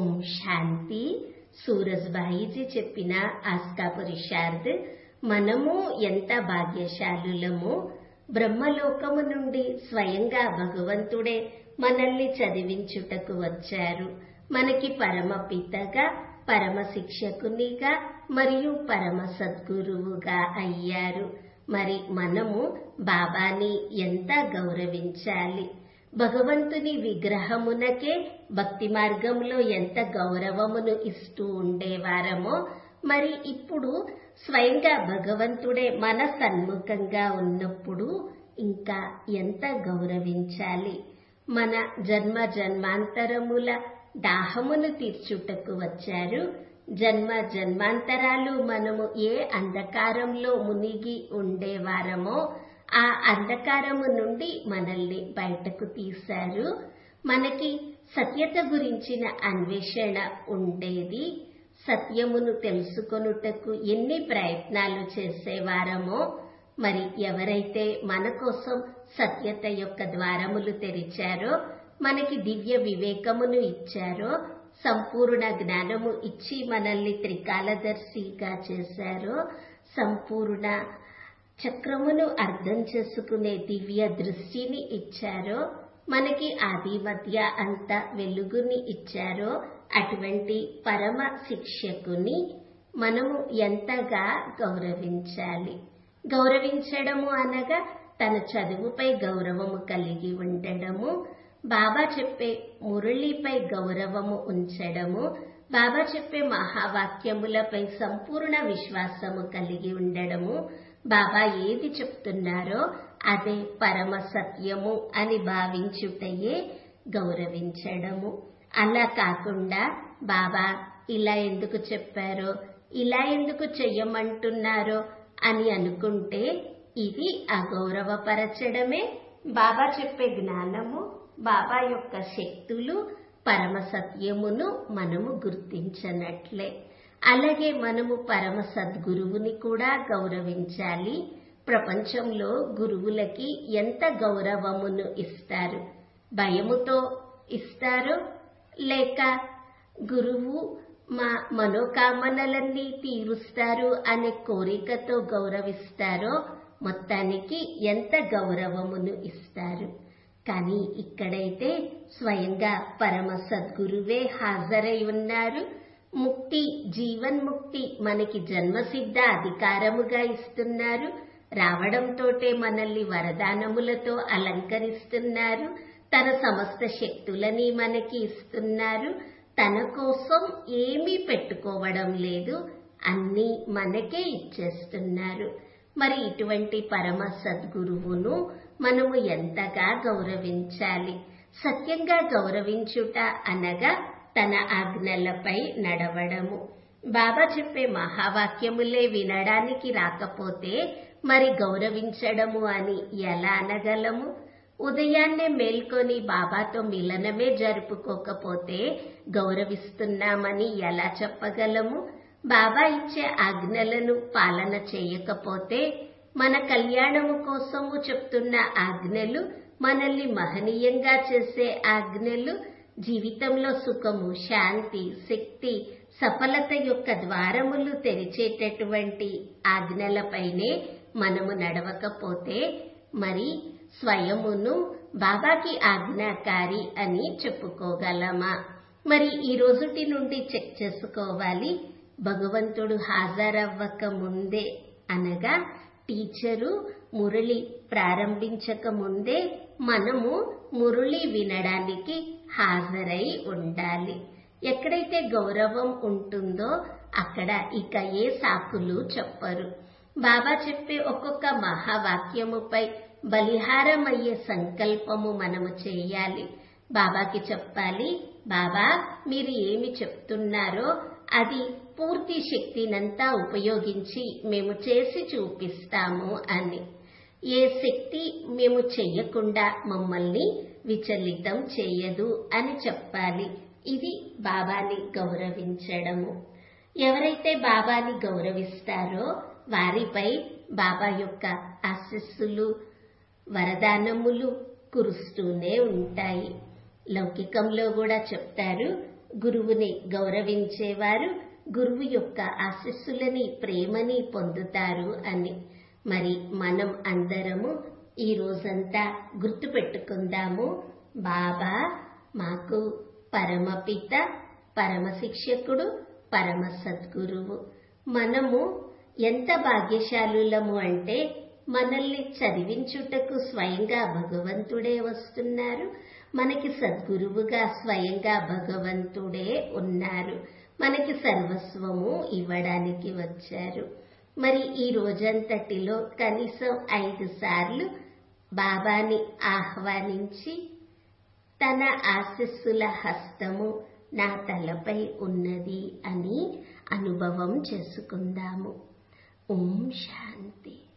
ఓం శాంతి సూరజ్బాయిజీ చెప్పిన ఆస్కా పురుషార్థ్ మనము ఎంత భాగ్యశాలులము బ్రహ్మలోకము నుండి స్వయంగా భగవంతుడే మనల్ని చదివించుటకు వచ్చారు మనకి పరమ పితగా పరమ శిక్షకునిగా మరియు పరమ సద్గురువుగా అయ్యారు మరి మనము బాబాని ఎంత గౌరవించాలి భగవంతుని విగ్రహమునకే భక్తి మార్గంలో ఎంత గౌరవమును ఇస్తూ ఉండేవారమో మరి ఇప్పుడు స్వయంగా భగవంతుడే మన సన్ముఖంగా ఉన్నప్పుడు ఇంకా ఎంత గౌరవించాలి మన జన్మ జన్మాంతరముల దాహమును తీర్చుటకు వచ్చారు జన్మ జన్మాంతరాలు మనము ఏ అంధకారంలో మునిగి ఉండేవారమో ఆ అంధకారము నుండి మనల్ని బయటకు తీశారు మనకి సత్యత గురించిన అన్వేషణ ఉండేది సత్యమును తెలుసుకొనుటకు ఎన్ని ప్రయత్నాలు చేసేవారమో మరి ఎవరైతే మన కోసం సత్యత యొక్క ద్వారములు తెరిచారో మనకి దివ్య వివేకమును ఇచ్చారో సంపూర్ణ జ్ఞానము ఇచ్చి మనల్ని త్రికాలదర్శిగా చేశారో సంపూర్ణ చక్రమును అర్థం చేసుకునే దివ్య దృష్టిని ఇచ్చారో మనకి ఆది మధ్య అంత వెలుగుని ఇచ్చారో అటువంటి పరమ శిక్షకుని మనము ఎంతగా గౌరవించాలి గౌరవించడము అనగా తన చదువుపై గౌరవము కలిగి ఉండడము బాబా చెప్పే మురళిపై గౌరవము ఉంచడము బాబా చెప్పే మహావాక్యములపై సంపూర్ణ విశ్వాసము కలిగి ఉండడము బాబా ఏది చెప్తున్నారో అదే పరమ సత్యము అని భావించుటయే గౌరవించడము అలా కాకుండా బాబా ఇలా ఎందుకు చెప్పారో ఇలా ఎందుకు చెయ్యమంటున్నారో అని అనుకుంటే ఇది అగౌరవపరచడమే బాబా చెప్పే జ్ఞానము బాబా యొక్క శక్తులు పరమ సత్యమును మనము గుర్తించనట్లే అలాగే మనము పరమ సద్గురువుని కూడా గౌరవించాలి ప్రపంచంలో గురువులకి ఎంత గౌరవమును ఇస్తారు భయముతో ఇస్తారు లేక గురువు మా మనోకామనలన్నీ తీరుస్తారు అనే కోరికతో గౌరవిస్తారో మొత్తానికి ఎంత గౌరవమును ఇస్తారు కానీ ఇక్కడైతే స్వయంగా పరమ సద్గురువే హాజరై ఉన్నారు ముక్తి జీవన్ముక్తి మనకి జన్మసిద్ధ అధికారముగా ఇస్తున్నారు రావడంతోటే మనల్ని వరదానములతో అలంకరిస్తున్నారు తన సమస్త శక్తులని మనకి ఇస్తున్నారు తన కోసం ఏమీ పెట్టుకోవడం లేదు అన్నీ మనకే ఇచ్చేస్తున్నారు మరి ఇటువంటి పరమ సద్గురువును మనము ఎంతగా గౌరవించాలి సత్యంగా గౌరవించుట అనగా తన ఆజ్ఞలపై నడవడము బాబా చెప్పే మహావాక్యములే వినడానికి రాకపోతే మరి గౌరవించడము అని ఎలా అనగలము ఉదయాన్నే మేల్కొని బాబాతో మిలనమే జరుపుకోకపోతే గౌరవిస్తున్నామని ఎలా చెప్పగలము బాబా ఇచ్చే ఆజ్ఞలను పాలన చేయకపోతే మన కళ్యాణము కోసము చెప్తున్న ఆజ్ఞలు మనల్ని మహనీయంగా చేసే ఆజ్ఞలు జీవితంలో సుఖము శాంతి శక్తి సఫలత యొక్క ద్వారములు తెరిచేటటువంటి ఆజ్ఞలపైనే మనము నడవకపోతే మరి స్వయమును బాబాకి ఆజ్ఞాకారి అని చెప్పుకోగలమా మరి ఈ రోజుటి నుండి చెక్ చేసుకోవాలి భగవంతుడు హాజరవ్వక ముందే అనగా టీచరు మురళి ప్రారంభించక ముందే మనము మురళి వినడానికి హాజరై ఉండాలి ఎక్కడైతే గౌరవం ఉంటుందో అక్కడ ఇక ఏ సాకులు చెప్పరు బాబా చెప్పే ఒక్కొక్క మహావాక్యముపై బలిహారమయ్యే సంకల్పము మనము చేయాలి బాబాకి చెప్పాలి బాబా మీరు ఏమి చెప్తున్నారో అది పూర్తి శక్తినంతా ఉపయోగించి మేము చేసి చూపిస్తాము అని ఏ శక్తి మేము చెయ్యకుండా మమ్మల్ని విచలితం చేయదు అని చెప్పాలి ఇది బాబాని గౌరవించడము ఎవరైతే బాబాని గౌరవిస్తారో వారిపై బాబా యొక్క ఆశస్సులు వరదానములు కురుస్తూనే ఉంటాయి లౌకికంలో కూడా చెప్తారు గురువుని గౌరవించేవారు గురువు యొక్క ఆశస్సులని ప్రేమని పొందుతారు అని మరి మనం అందరము ఈ రోజంతా గుర్తుపెట్టుకుందాము బాబా మాకు పరమపిత పరమ శిక్షకుడు పరమ సద్గురువు మనము ఎంత భాగ్యశాలులము అంటే మనల్ని చదివించుటకు స్వయంగా భగవంతుడే వస్తున్నారు మనకి సద్గురువుగా స్వయంగా భగవంతుడే ఉన్నారు మనకి సర్వస్వము ఇవ్వడానికి వచ్చారు మరి ఈ రోజంతటిలో కనీసం ఐదు సార్లు బాబాని ఆహ్వానించి తన ఆశస్సుల హస్తము నా తలపై ఉన్నది అని అనుభవం చేసుకుందాము ఓం శాంతి